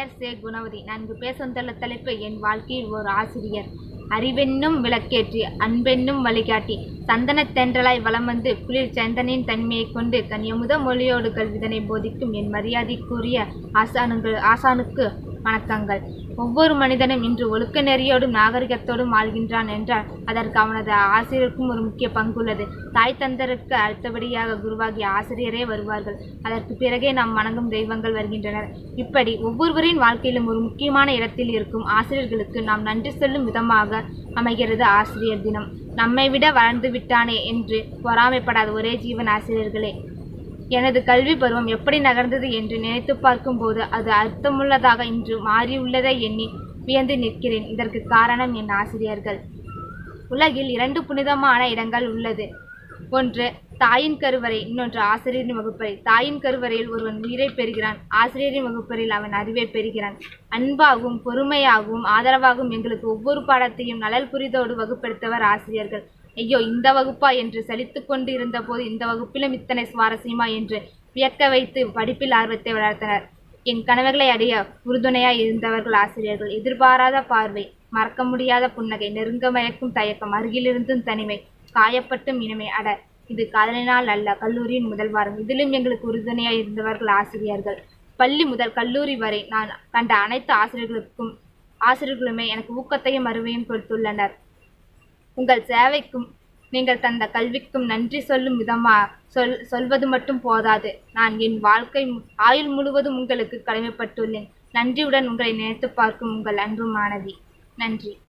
பெயர் சே குணவதி நான் இங்கு பேச வந்துள்ள தலைப்பு என் வாழ்க்கையில் ஓர் ஆசிரியர் அறிவென்னும் விளக்கேற்றி அன்பென்னும் வழிகாட்டி சந்தனத் தென்றலாய் வலம் வந்து குளிர் சந்தனின் தன்மையைக் கொண்டு கன்யமுத மொழியோடு கல்விதனை போதிக்கும் என் மரியாதைக்குரிய ஆசானுங்கள் ஆசானுக்கு வணக்கங்கள் ஒவ்வொரு மனிதனும் இன்று ஒழுக்க நெறியோடும் நாகரிகத்தோடும் வாழ்கின்றான் என்றால் அதற்கு அவனது ஆசிரியருக்கும் ஒரு முக்கிய பங்குள்ளது தாய் தந்தருக்கு அடுத்தபடியாக குருவாகிய ஆசிரியரே வருவார்கள் அதற்கு பிறகே நாம் வணங்கும் தெய்வங்கள் வருகின்றனர் இப்படி ஒவ்வொருவரின் வாழ்க்கையிலும் ஒரு முக்கியமான இடத்தில் இருக்கும் ஆசிரியர்களுக்கு நாம் நன்றி சொல்லும் விதமாக அமைகிறது ஆசிரியர் தினம் நம்மை விட வளர்ந்து விட்டானே என்று பொறாமைப்படாத ஒரே ஜீவன் ஆசிரியர்களே எனது கல்வி பருவம் எப்படி நகர்ந்தது என்று நினைத்து பார்க்கும்போது அது அர்த்தமுள்ளதாக இன்று மாறியுள்ளதை எண்ணி வியந்து நிற்கிறேன் இதற்கு காரணம் என் ஆசிரியர்கள் உலகில் இரண்டு புனிதமான இடங்கள் உள்ளது ஒன்று தாயின் கருவறை இன்னொன்று ஆசிரியரின் வகுப்பறை தாயின் கருவறையில் ஒருவன் உயிரை பெறுகிறான் ஆசிரியரின் வகுப்பறையில் அவன் அறிவை பெறுகிறான் அன்பாகவும் பொறுமையாகவும் ஆதரவாகவும் எங்களுக்கு ஒவ்வொரு பாடத்தையும் நலல் புரிதோடு வகுப்பெடுத்தவர் ஆசிரியர்கள் ஐயோ இந்த வகுப்பா என்று சலித்துக் கொண்டு இருந்தபோது இந்த வகுப்பிலும் இத்தனை சுவாரஸ்யமா என்று வியக்க வைத்து படிப்பில் ஆர்வத்தை வளர்த்தனர் என் கனவுகளை அடைய உறுதுணையாய் இருந்தவர்கள் ஆசிரியர்கள் எதிர்பாராத பார்வை மறக்க முடியாத புன்னகை நெருங்க மயக்கும் தயக்கம் அருகிலிருந்தும் தனிமை காயப்பட்டும் இனிமை அட இது காதலினால் அல்ல கல்லூரியின் முதல் வாரம் இதிலும் எங்களுக்கு உறுதுணையாய் இருந்தவர்கள் ஆசிரியர்கள் பள்ளி முதல் கல்லூரி வரை நான் கண்ட அனைத்து ஆசிரியர்களுக்கும் ஆசிரியர்களுமே எனக்கு ஊக்கத்தையும் அறிவையும் கொடுத்துள்ளனர் உங்கள் சேவைக்கும் நீங்கள் தந்த கல்விக்கும் நன்றி சொல்லும் விதமா சொல் சொல்வது மட்டும் போதாது நான் என் வாழ்க்கை மு- ஆயுள் முழுவதும் உங்களுக்கு கடமைப்பட்டுள்ளேன் நன்றியுடன் உங்களை நினைத்து பார்க்கும் உங்கள் அன்பு மாணவி நன்றி